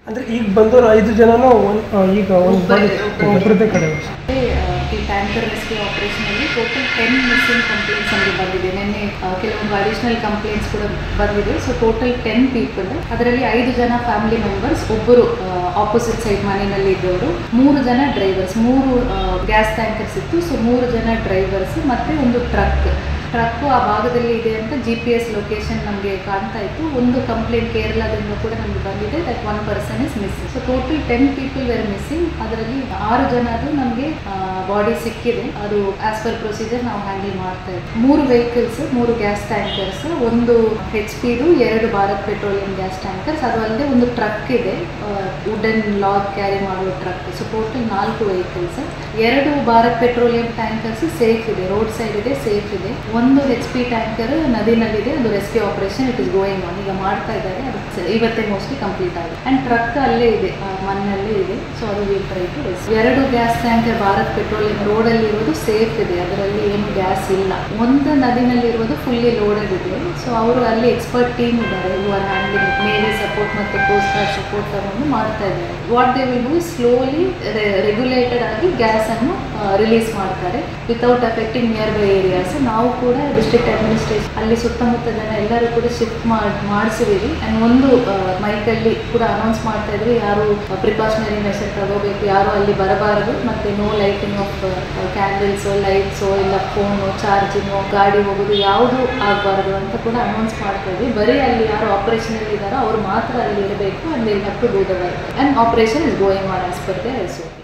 ಅಂದರೆ ಈಗ ಬಂದವರು ಐದು ಜನನೂ ಒಂದು ಈಗ ಒಂದು ಬಾಡಿ ಒಬ್ಬರದ್ದೇ ಕಡೆ ಈ ಟ್ಯಾಂಕರ್ ರೆಸ್ಕ್ಯೂ ಆಪರೇಷನಲ್ಲಿ ಟೋಟಲ್ ಟೆನ್ ಮಿಸ್ಸಿಂಗ್ ಕಂಪ್ಲೇಂಟ್ಸ್ ನಮಗೆ ಬಂದಿದೆ ನಿನ್ನೆ ಆ, ಕೆಲವೊಂದು ಅಡಿಷನಲ್ ಕಂಪ್ಲೇಂಟ್ಸ್ ಕೂಡ ಬಂದಿದೆ ಸೊ ಟೋಟಲ್ ಟೆನ್ ಪೀಪಲ್ ಅದರಲ್ಲಿ ಐದು ಜನ ಫ್ಯಾಮಿಲಿ ಮೆಂಬರ್ಸ್ ಒಬ್ಬರು ಆಪೋಸಿಟ್ ಸೈಡ್ ಮನೆಯಲ್ಲಿ ಇದ್ದವರು ಮೂರು ಜನ ಡ್ರೈವರ್ಸ್ ಮೂರು ಗ್ಯಾಸ್ ಟ್ಯಾಂಕರ್ಸ್ ಇತ್ತು ಸೊ ಮೂರು ಜನ ಡ್ರೈವರ್ಸ್ ಮತ್ತೆ ಒಂದು ಟ್ರಕ್ ಟ್ರಕ್ಕು ಆ ಭಾಗದಲ್ಲಿ ಇದೆ ಅಂತ ಜಿ ಪಿ ಎಸ್ ಲೊಕೇಶನ್ ನಮಗೆ ಕಾಣ್ತಾ ಇತ್ತು ಒಂದು ಕಂಪ್ಲೇಂಟ್ ಕೇರಳದಿಂದ ಕೂಡ ನಮಗೆ ಬಂದಿದೆ that one person is missing so total ten people were missing ಅದರಲ್ಲಿ ಆರು ಜನದು ನಮಗೆ ಬಾಡಿ ಸಿಕ್ಕಿದೆ ಅದು ಆಸ್ ಪರ್ ಪ್ರೊಸೀಜರ್ ನಾವು ಹ್ಯಾಂಡಲ್ ಮಾಡ್ತಾ ಇದ್ದೀವಿ ಮೂರು ವೆಹಿಕಲ್ಸ್ ಮೂರು ಗ್ಯಾಸ್ ಟ್ಯಾಂಕರ್ಸ್ ಒಂದು ಹೆಚ್ ಪಿದು ಎರಡು ಭಾರತ್ ಪೆಟ್ರೋಲಿಯಂ ಗ್ಯಾಸ್ ಟ್ಯಾಂಕರ್ಸ್ ಅದು ಅಲ್ಲದೆ ಒಂದು ಟ್ರಕ್ ಇದೆ ವುಡನ್ ಲಾಗ್ ಕ್ಯಾರಿ ಮಾಡುವ ಟ್ರಕ್ ಸೊ ಟೋಟಲ್ ನಾಲ್ಕು ವೆಹಿಕಲ್ಸ್ ಎರಡು ಭಾರತ್ ಪೆಟ್ರೋಲಿಯಂ ಟ್ಯಾಂಕರ್ಸ್ ಸೇಫ್ ಇದೆ ರೋಡ್ ಸೈಡ್ ಇದೆ ಸೇಫ್ ಇದೆ ಒಂದು ಎಚ್ ಪಿ ಟ್ಯಾಂಕರ್ ನದಿನಲ್ಲಿದೆ ಅದು rescue operation it is going on ಈಗ ಮಾಡ್ತಾ ಇದ್ದಾರೆ ಅದು ಸ- ಇವತ್ತೇ ಮೋಸ್ಟ್ಲಿ ಕಂಪ್ಲೀಟ್ ಆಗಿದೆ ಅಂಡ್ ಟ್ರಕ್ ಅಲ್ಲೇ ಇದೆ ಆ ಮಣ್ಣಲ್ಲೇ ಇದೆ ಸೊ ಅದು ವಿಲ್ ಟ್ರೈ ಟು ರೆಸ್ಕ್ಯೂ ಎರಡು ಗ್ಯಾಸ್ ಟ್ಯಾಂಕರ್ ಭಾರತ್ ಪೆಟ್ರೋಲಿಯಂ ರೋಡಲ್ಲಿ ಇರೋದು ಸೇಫ್ ಇದೆ ಅದರಲ್ಲಿ ಏನು ಗ್ಯಾಸ್ ಇಲ್ಲ ಒಂದು ನದಿನಲ್ಲಿರುವುದು ಫುಲ್ಲಿ ಲೋಡೆಡ್ ಇದೆ ಸೊ ಅವರು ಅಲ್ಲಿ ಎಕ್ಸ್ಪರ್ಟ್ ಟೀಮ್ ಇದ್ದಾರೆ who are handling navy support ಮತ್ತು ಕೋಸ್ಟ್ ಗಾರ್ಡ್ ಸಪೋರ್ಟ್ ತಗೊಂಡು ಮಾಡ್ತಾ ಇದ್ದಾರೆ what they will do slowly regulated ಆಗಿ ಗ್ಯಾಸ್ ಅನ್ನು ರಿಲೀಸ್ ಮಾಡ್ತಾರೆ without affecting nearby areas ನಾವು ಕೂಡ ಡಿಸ್ಟ್ರಿಕ್ಟ್ ಅಡ್ಮಿನಿಸ್ಟ್ರೇಷನ್ ಅಲ್ಲಿ ಸುತ್ತಮುತ್ತ ಜನ ಎಲ್ಲರೂ ಕೂಡ ಶಿಫ್ಟ್ ಮಾಡಿಸಿದೀವಿ ಆ್ಯಂಡ್ ಒಂದು ಮೈಕಲ್ಲಿ ಕೂಡ ಅನೌನ್ಸ್ ಮಾಡ್ತಾ ಇದ್ವಿ ಯಾರು ಪ್ರಿಕಾಷನರಿ ಮೆಷರ್ ತಗೋಬೇಕು ಯಾರು ಅಲ್ಲಿ ಬರಬಾರದು ಮತ್ತೆ no lighting of candles lights ಇಲ್ಲ ಫೋನು ಚಾರ್ಜಿಂಗು ಗಾಡಿ ಹೋಗೋದು ಯಾವುದು ಆಗಬಾರ್ದು ಅಂತ ಕೂಡ ಅನೌನ್ಸ್ ಮಾಡ್ತಾ ಇದ್ವಿ ಬರೀ ಅಲ್ಲಿ ಯಾರು ಆಪರೇಷನಲ್ಲಿ ಇದ್ದಾರೋ ಅವ್ರು ಮಾತ್ರ ಅಲ್ಲಿ ಇರಬೇಕು and they have to do the work and operation is going on as per the resume